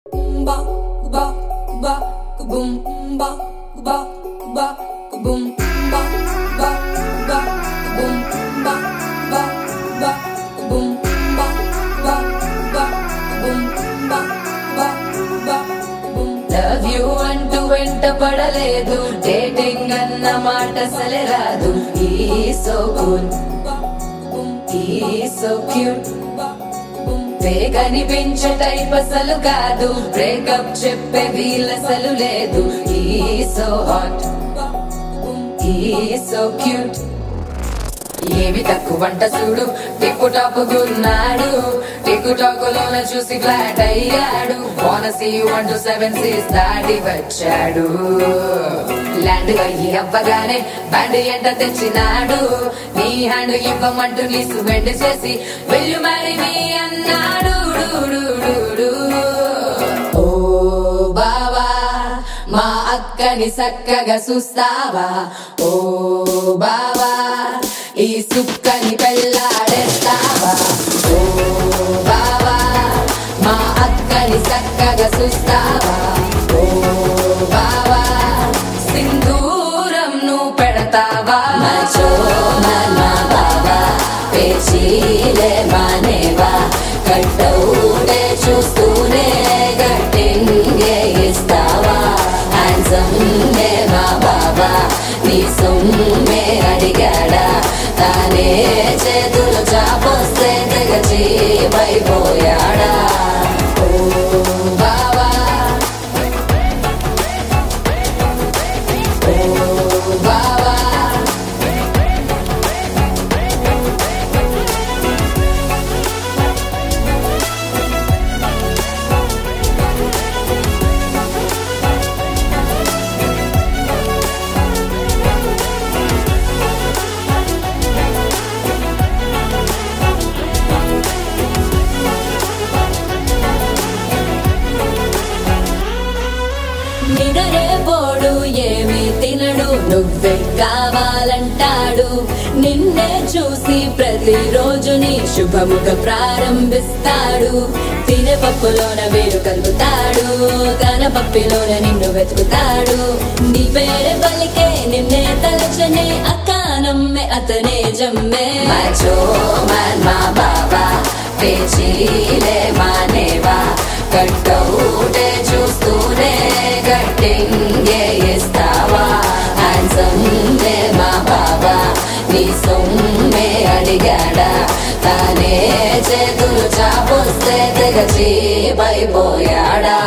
ba ba ba boom ba ba ba boom ba ba ba boom ba ba ba boom ba ba ba boom ba ba ba boom love you అంటూ వెంట పడలేదు dating అన్న మాట అసలే రాదు ఈ so cool ba boom ఈ so cute ba boom కనిపించే టైప్ అసలు కాదు బ్రేకప్ చెప్పే వీల్ అసలు లేదు ఈ సో హాట్ ba boom ఈ సో క్యూట్ ఏమి తక్కువ వంట చూడు టిక్కు టాప్ గున్నాడు టిక్కు టాక్ లోన చూసి ఫ్లాట్ అయ్యాడు bonus one two seven seas దాటి వచ్చాడు ల్యాండ్ అయ్యి అవ్వగానే బ్యాండ్ ఎంట తెచ్చినాడు నీ హ్యాండ్ ఇవ్వమంటూ నీ సుగండి చేసి వెళ్ళు మరి నీ అన్నాడు డు, డు, డు, డు. ఓ బావా మా అక్కని చక్కగా చూస్తావా ఓ బావా ఈ సుక్కని పెళ్ళాడేస్తావా ఓ బావా మా అక్కని చక్కగా చూస్తావా ఓ బావా సింధూరం నువ్వు పెడతావా మచో మన బావా పేచీలే మానేవా కట్టౌటే చూస్తూనే గట్టింగే ఇస్తావా హ్యాండ్సమ్ నే మా బాబా నీ సొమ్మే అడిగాడా తానే చేతులు చాపొస్తే తెగచి పైపోయాడా ఓ బావా ఓ బావా నిదరే పోడు ఏమి తినడు నువ్వే కావాలంటాడు నిన్నే చూసి ప్రతిరోజు నీ శుభముగా ప్రారంభిస్తాడు తినే పప్పులోన వేరు కలుపుతాడు తన పప్పిలోన నిన్ను వెతుకుతాడు నీ పేరే పలికే నిన్నే తలచనే అక్కానమ్మే అతనే జమ్మే మచో మన్ మా బాబా పేచీలే మానేవా కట్టౌటే చూస్తూనే కట్టింగే ఇస్తావా హ్యాండ్సమ్ నే మా బాబా నీ సొమ్మే అడిగాడా తానే చేతులు చాపొస్తే తెగచి పైపోయాడా